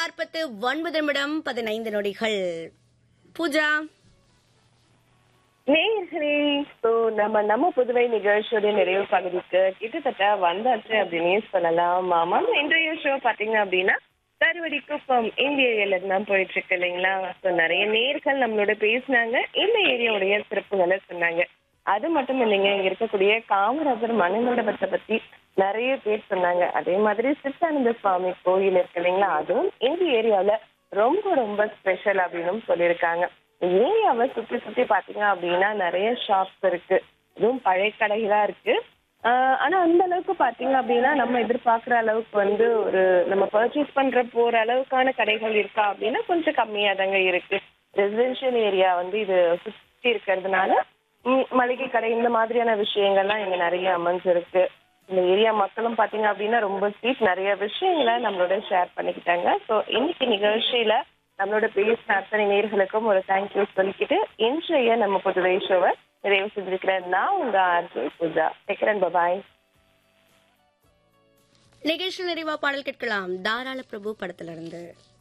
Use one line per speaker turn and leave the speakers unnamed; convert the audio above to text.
நாற்பத்து ஒன்பது நிமிடம் பதினைந்து நொடிகள் பூஜா
நேயர்களே ஸோ நம்ம நம்ம புதுவை நிகழ்ச்சியோட நிறைவு பகுதிக்கு கிட்டத்தட்ட வந்தாச்சு அப்படின்னே சொல்லலாம் ஆமாம் இன்றைய ஷோ பார்த்தீங்க அப்படின்னா கருவடி குப்பம் இந்த ஏரியால இருந்து தான் போயிட்டு இருக்கு இல்லைங்களா ஸோ நிறைய நேர்கள் நம்மளோட பேசினாங்க இந்த ஏரியாவுடைய சிறப்புகளை சொன்னாங்க அது மட்டும் இல்லைங்க இங்க இருக்கக்கூடிய காமராஜர் மணிமண்டபத்தை பத்தி நிறைய பேர் சொன்னாங்க அதே மாதிரி சித்தானந்த சுவாமி கோயில் இருக்கு இல்லைங்களா அதுவும் இந்த ஏரியாவுல ரொம்ப ரொம்ப ஸ்பெஷல் அப்படின்னு சொல்லியிருக்காங்க ஏரியாவை சுத்தி சுத்தி பாத்தீங்க அப்படின்னா நிறைய ஷாப்ஸ் இருக்கு இதுவும் பழைய கடைகளா இருக்கு ஆஹ் ஆனா அந்த அளவுக்கு பாத்தீங்க அப்படின்னா நம்ம எதிர்பார்க்குற அளவுக்கு வந்து ஒரு நம்ம பர்ச்சேஸ் பண்ற போற அளவுக்கான கடைகள் இருக்கா அப்படின்னா கொஞ்சம் கம்மியா தாங்க இருக்கு ரெசிடென்ஷியல் ஏரியா வந்து இது சுத்தி இருக்கிறதுனால ம், மளிகை கடை இந்த மாதிரியான விஷயங்கள்லாம் இங்க நிறைய அமைஞ்சிருக்கு இந்த ஏரியா மக்களும் பாத்தீங்க அப்படின்னா ரொம்ப ஸ்வீட் நிறைய விஷயங்களை நம்மளோட ஷேர் பண்ணிக்கிட்டாங்க ஸோ இன்னைக்கு நிகழ்ச்சியில நம்மளோட பேசின அத்தனை நேர்களுக்கும் ஒரு தேங்க்யூ சொல்லிக்கிட்டு இன்றைய நம்ம புதுவை ஷோவை நிறைவு செஞ்சிருக்கிறேன் நான் உங்க ஆர்ஜே பூஜா டெக்கரன் பபாய்
நிகழ்ச்சி நிறைவா பாடல் கேட்கலாம் தாராள பிரபு படத்திலிருந்து